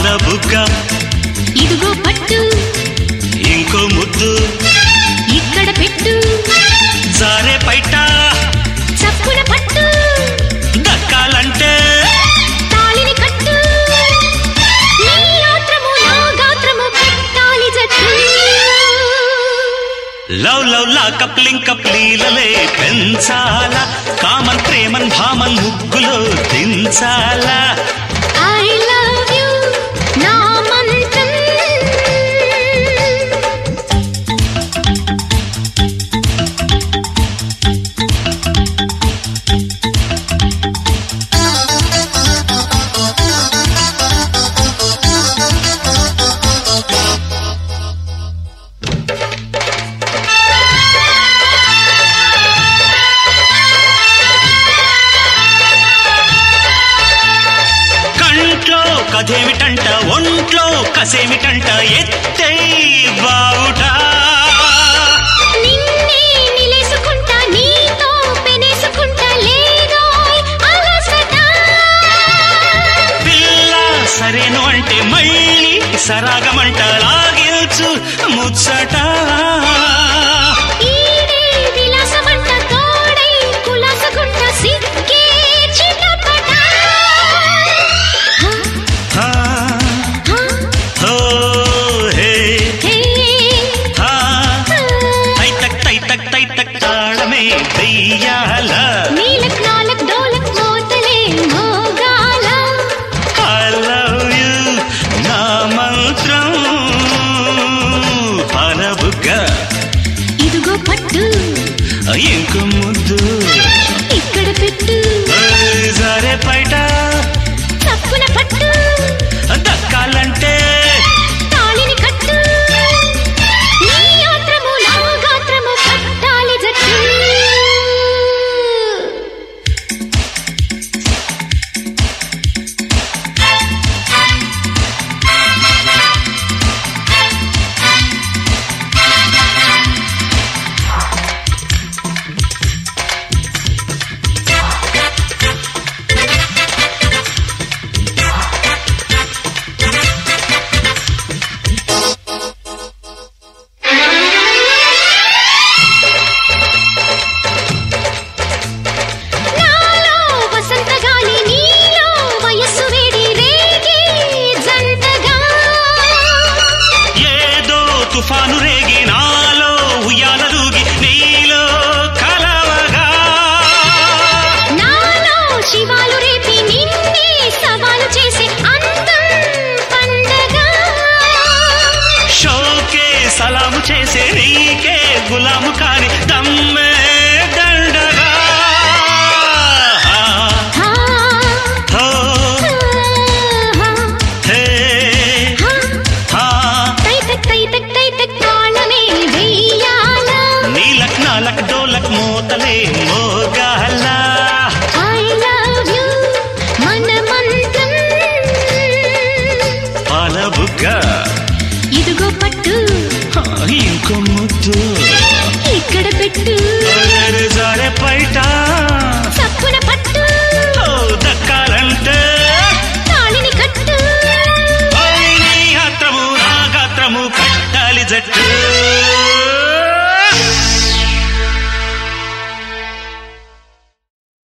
బుగ్గ ఇదిగో పట్టు ఇంకో ముద్దు ఇక్కడ పెట్టు జారే పైట చప్పున పట్టు దక్కాలంటే తాళిని కట్టు నీ ఆత్రము నా గాత్రము పెట్టాలి జట్టు లవ్ లవ్ లా కప్లింగ్ కప్లీలలే పెంచాలా కామన్ ప్రేమన్ భామన్ ముగ్గులో దించాలా ఐ లవ్ యు నా మంత్రం కంట్లో కథేమిటంట ఒంట్లో కసేమిటంట ఎత్తే బావుట నిన్నే నిలేసుకుంటా నీతో పెనేసుకుంటా లేదోయ్ అలసట పిల్ల సరేను అంటే మళ్ళీ సరాగమంట లాగిల్చు ముచ్చట ఈడే విలాసమంట తోడై కులాసగుంట సిక్కే చిన్నపట హా, హో, హే, హే హా. తైతక్ తైతక్ తైతక్ తాళమే వెయ్యాల నీలక్ నాలక్ డోలక్ మోతలే మోగాల I love you నా మంత్రం పరబుగ్గ ఇదిగో పట్టు ఇంక ముద్దు ఇక్కడ పెట్టు ఓయ్ జారే పైట తప్పున పట్టు దక్కాలంటే తాళిని కట్టు నీ ఆత్రము నా గాత్రము కట్టాలి జట్టు నాలో వసంత గాలి నీలో వయస్సు వేడి రేగి జంటగా ఏదో తుఫాను రేగి నాలో ఉయ్యాలూగి నీలో కలవగా నాలో శివాలు రేపి నిన్నే సవాలు చేసే అందం పండగ షోకే సలాము చేసే నీకే గులాము కాని దమ్మే దండగా హా, హో, హా, హే, హా. హా. తైతక్ తైతక్ తైతక్ తాళమే వెయ్యాల నీలక్ నాలక్ డోలక్ మోతలే మోగాల ఐ లవ్ యు మన మంత్రం పాలబుగ్గ ఇదిగో పట్టు ఇంకో ముద్దు ఇక్కడ పెట్టు అల్లరి జారే పైట తప్పున పట్టు ఓ దక్కాలంటే తాళిని కట్టు ఓయ్ నీ గాత్రము నా గాత్రము కట్టాలి జట్టు